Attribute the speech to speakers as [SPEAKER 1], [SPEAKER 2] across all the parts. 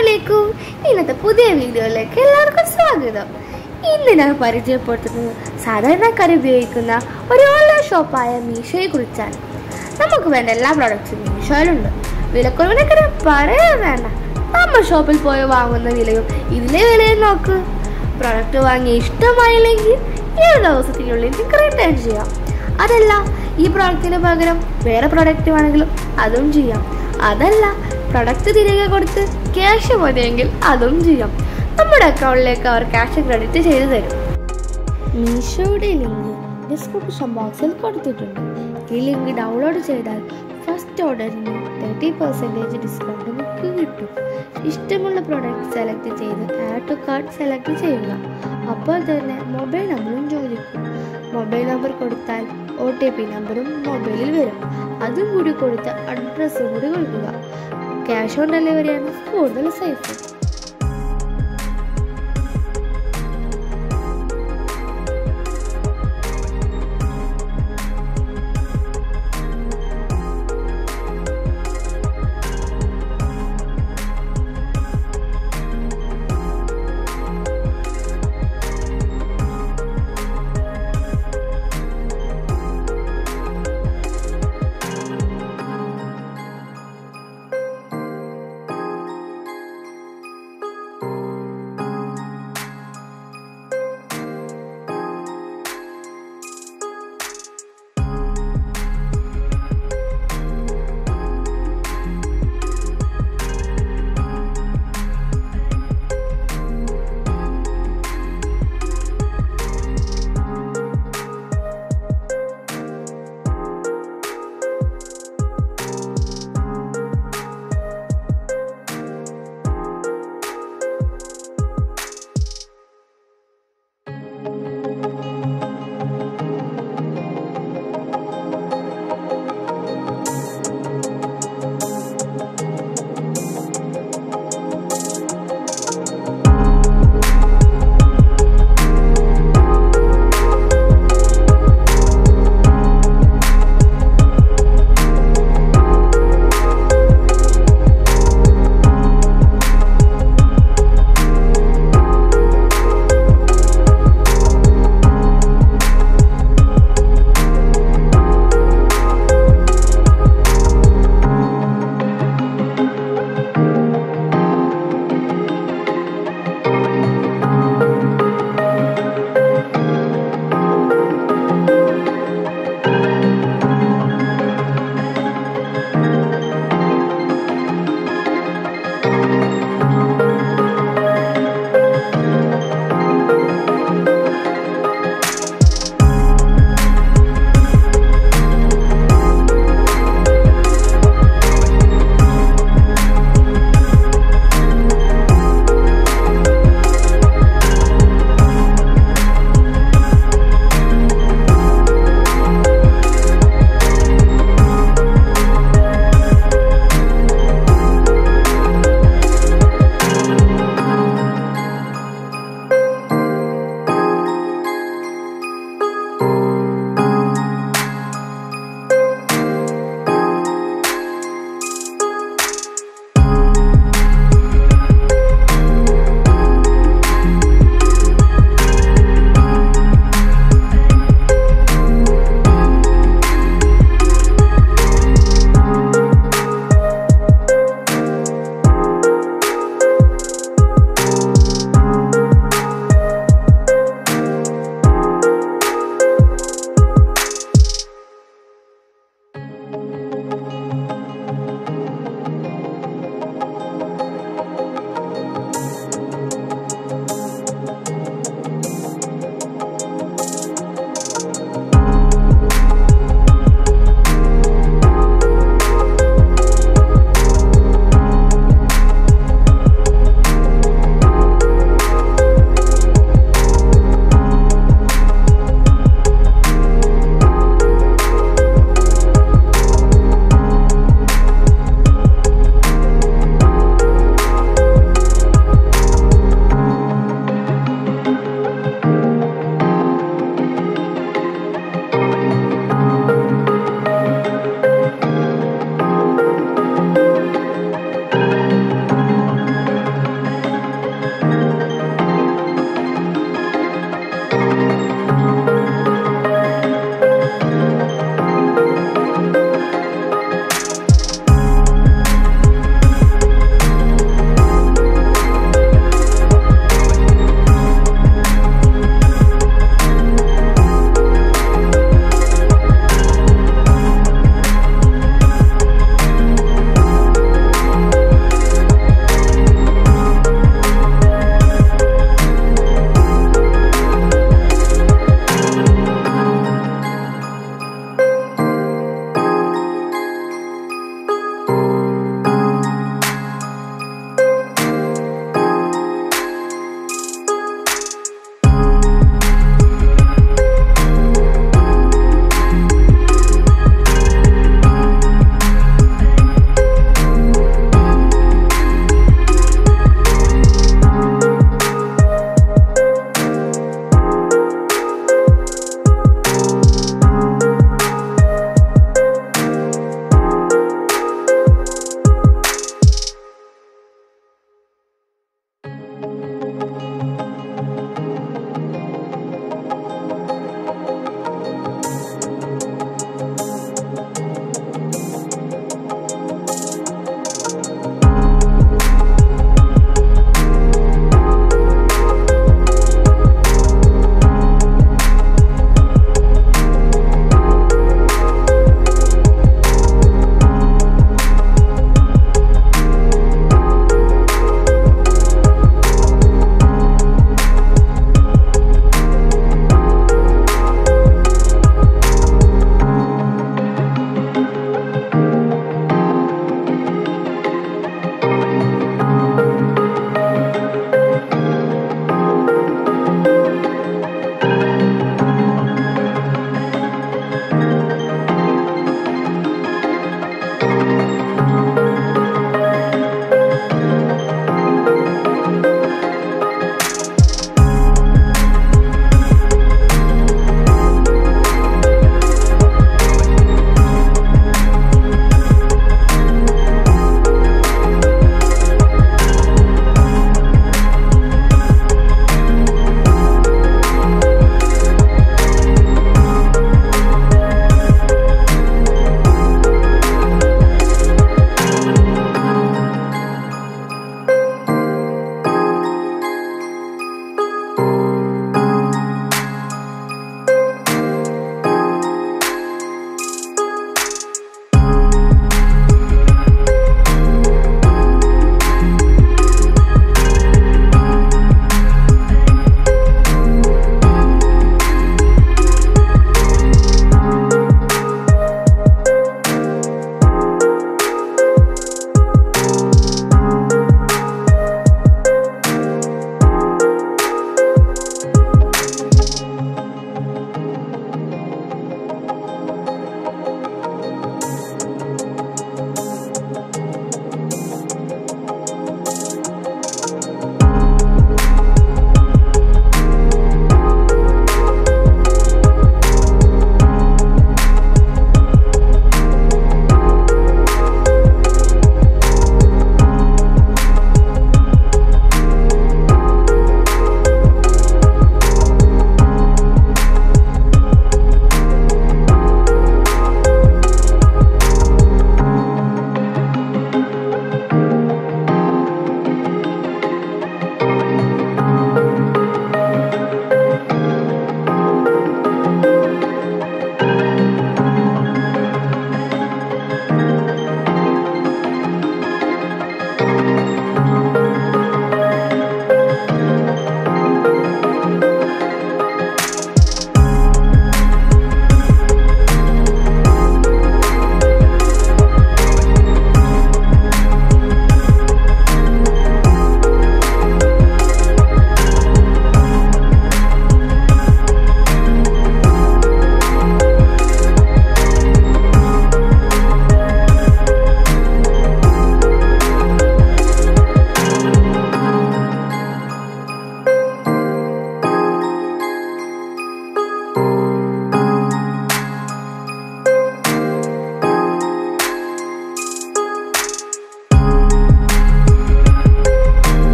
[SPEAKER 1] അലൈക്കും ഇന്നത്തെ പുതിയ വീഡിയോയിലേക്ക് എല്ലാവർക്കും സ്വാഗതം ഇന്ന് ഞാൻ പരിചയപ്പെടുത്തുന്നത് സാധാരണക്കാർ ഉപയോഗിക്കുന്ന ഒരു ഓൺലൈൻ ഷോപ്പായ മീഷോയെ കുറിച്ചാണ് നമുക്ക് വേണ്ട എല്ലാ പ്രോഡക്റ്റ്സും മീഷോയിലുണ്ട് വിലക്കുറവിനൊക്കെ പറയാൻ വേണ്ട നമ്മൾ ഷോപ്പിൽ പോയി വാങ്ങുന്ന വിലയും ഇതിലെ വിലയും നോക്ക് പ്രോഡക്റ്റ് വാങ്ങി ഇഷ്ടമായില്ലെങ്കിൽ ഏഴ് ദിവസത്തിനുള്ളിൽ നിങ്ങൾക്ക് റിട്ടേൺ ചെയ്യാം അതല്ല ഈ പ്രോഡക്റ്റിന് പകരം വേറെ പ്രോഡക്റ്റ് വേണമെങ്കിലും അതും ചെയ്യാം അതല്ല പ്രൊഡക്റ്റ് തിരികെ കൊടുത്ത് ക്യാഷ് മതിയെങ്കിൽ അതും ചെയ്യാം നമ്മുടെ അക്കൗണ്ടിലേക്ക് അവർ ക്യാഷ് ക്രെഡിറ്റ് ചെയ്തു തരും മീഷോയുടെ ലിങ്ക് ഡിസ്ക്രിപ്ഷൻ ബോക്സിൽ കൊടുത്തിട്ടുണ്ട് ഈ ലിങ്ക് ഡൗൺലോഡ് ചെയ്താൽ ഫസ്റ്റ് ഓർഡറിന് തേർട്ടി പെർസെൻറ്റേജ് ഡിസ്കൗണ്ട് നമുക്ക് കിട്ടും ഇഷ്ടമുള്ള പ്രോഡക്റ്റ് സെലക്ട് ചെയ്ത് ആഡ് ടു കാർഡ് സെലക്ട് ചെയ്യുക അപ്പോൾ തന്നെ മൊബൈൽ നമ്പറും ചോദിക്കും മൊബൈൽ നമ്പർ കൊടുത്താൽ ഒ ടി പി നമ്പറും മൊബൈലിൽ വരും അതും കൂടി കൊടുത്ത് അഡ്രസ്സും കൂടി കൊടുക്കുക ക്യാഷ് ഓൺ ഡെലിവറിയാണ് കൂടുതൽ സേഫ്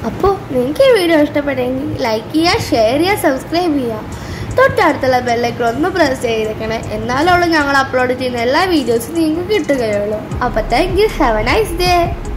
[SPEAKER 1] അപ്പോൾ നിങ്ങൾക്ക് ഈ വീഡിയോ ഇഷ്ടപ്പെട്ടെങ്കിൽ ലൈക്ക് ചെയ്യുക ഷെയർ ചെയ്യുക സബ്സ്ക്രൈബ് ചെയ്യുക തൊട്ടടുത്തുള്ള ബെല്ലൈക്കൺ ഒന്ന് പ്രസ് ചെയ്തേക്കണേ എന്നാലുള്ള ഞങ്ങൾ അപ്ലോഡ് ചെയ്യുന്ന എല്ലാ വീഡിയോസും നിങ്ങൾക്ക് കിട്ടുകയുള്ളൂ അപ്പോൾ thank you have a nice day